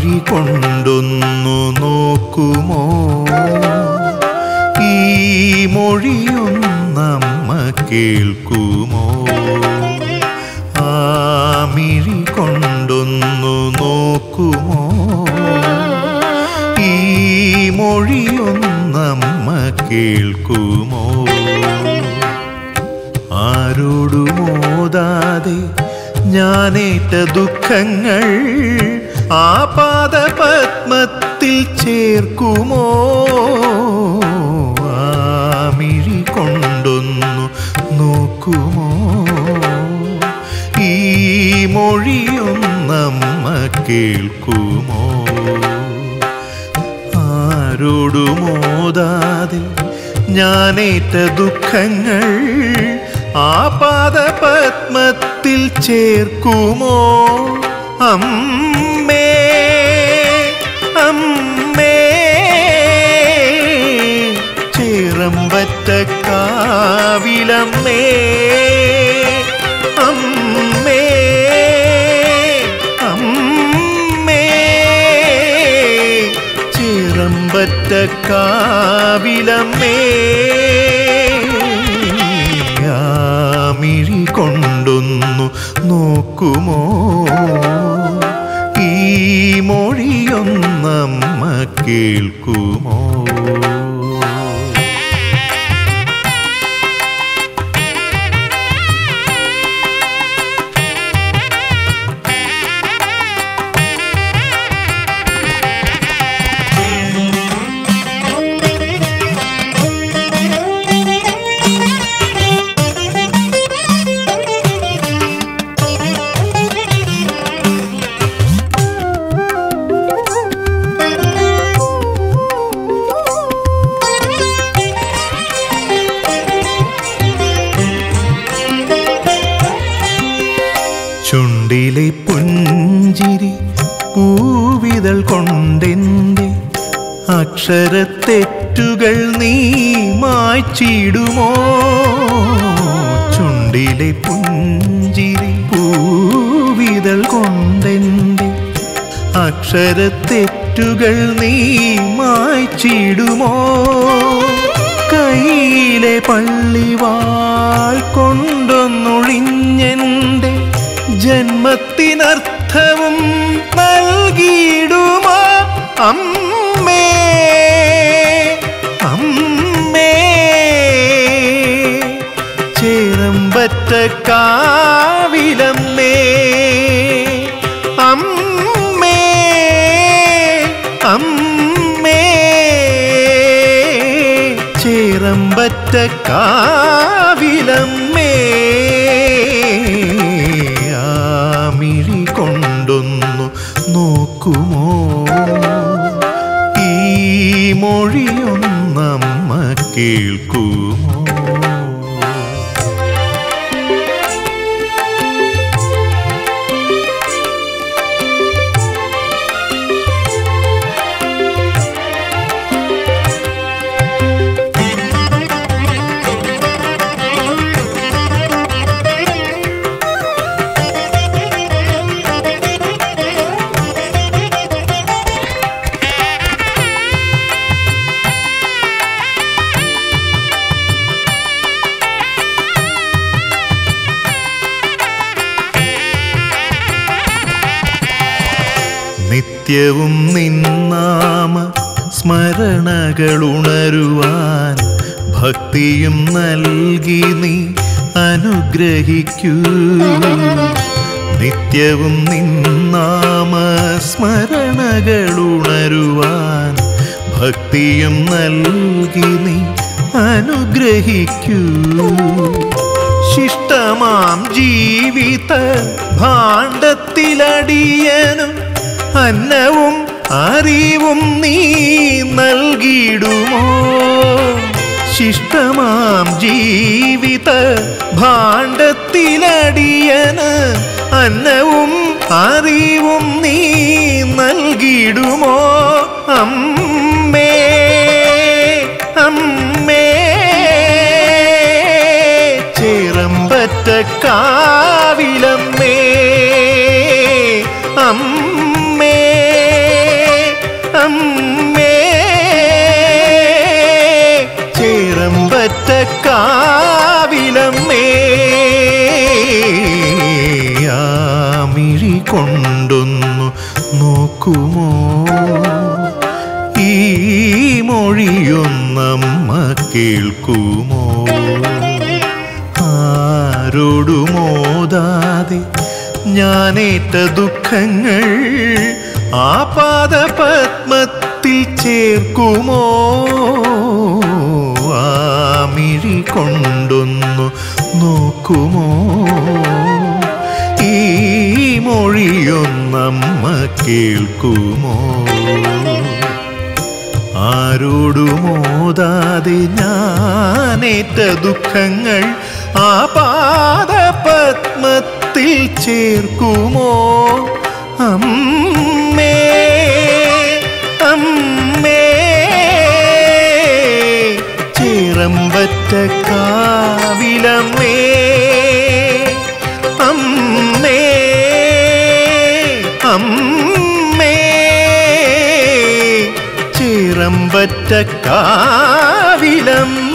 മിഴി കൊണ്ടൊന്നു നോക്കുമോ ഈ മൊഴിയൊന്നമ്മ കേൾക്കുമോ ആ മിഴി കൊണ്ടൊന്നു നോക്കുമോ ഈ മൊഴിയൊന്നമ്മ കേൾക്കുമോ ആരോടുമോതാതെ ഞാനേറ്റ ദുഃഖങ്ങൾ ആ പാദപത്മത്തിൽ ചേർക്കുമോ ആ മിഴി കൊണ്ടൊന്നു നോക്കുമോ ഈ മൊഴിയൊന്നമ്മ കേൾക്കുമോ ആരോടുമോതാതെ ഞാനേറ്റ ദുഃഖങ്ങൾ ആ പാദപത്മത്തിൽ ചേർക്കുമോ അമ്മേ അമ്മേ ചേറമ്പറ്റ കാവിലമ്മേ അമ്മേ അമ്മേ ചേറമ്പറ്റ കാവിലമ്മേ ആ മിഴി കൊണ്ടൊന്നു നോക്കുമോ ഈ മൊഴിയൊന്നമ്മ കേൾക്കുമോ ചുണ്ടിലെ പുഞ്ചിരി പൂവിതൾ കൊണ്ടെൻ്റെ അക്ഷരത്തെറ്റുകൾ നീ മായ്ച്ചിടുമോ ചുണ്ടിലെ പുഞ്ചിരി പൂവിതൾ കൊണ്ടെൻ്റെ അക്ഷരത്തെറ്റുകൾ നീ മായ്ച്ചിടുമോ കയ്യിലെ പള്ളിവാൾ കൊണ്ടൊന്നൊളിഞ്ഞെൻ്റെ ജന്മത്തിനർത്ഥവും നൽകിയിടുമോ അമ്മേ അമ്മേ ചേരമ്പറ്റ കാവിലമ്മേ അമ്മേ അമ്മേ ചേരമ്പറ്റ കാവിലമ്മേ ആ മിഴി കൊണ്ടൊന്നു നോക്കുമോ ഈ മൊഴിയൊന്നമ്മ കേൾക്കുമോ നിത്യവും നിന്നാമ സ്മരണകളുണരുവാൻ ഭക്തിയും നൽകി നീ അനുഗ്രഹിക്കൂ നിത്യവും നിന്നാമ സ്മരണകളുണരുവാൻ ഭക്തിയും നൽകി നീ അനുഗ്രഹിക്കൂ ശിഷ്ടമാം ജീവിത ഭാണ്ഡത്തിലടിയനും അന്നവും അറിവും നീ നൽകിയിടുമോ ശിഷ്ടമാം ജീവിത ഭാണ്ഡത്തിലടിയന് അന്നവും അറിവും നീ നൽകിയിടുമോ അമ്മേ അമ്മേ ചേറമ്പറ്റ കാവിലമ്മേ അമ്മേ മിഴി കൊണ്ടൊന്നു നോക്കുമോ ഈ മൊഴിയൊന്നമ്മ കേൾക്കുമോ ആരോടുമോതാതെ ഞാനേറ്റ ദുഃഖങ്ങൾ ആ പാദപത്മത്തിൽ ചേർക്കുമോ ആ മിഴി കൊണ്ടൊന്നു നോക്കുമോ ഈ മൊഴിയൊന്നമ്മ കേൾക്കുമോ ആരോടുമോതാതെ ഞാനേറ്റ ദുഃഖങ്ങൾ ആ പാദപത്മത്തിൽ ചേർക്കുമോ അമ്മേ അമ്മേ ചേറമ്പറ്റ കാവിലമ്മേ അമ്മേ അമ്മേ ചേറമ്പറ്റ കാവിലമ്മേ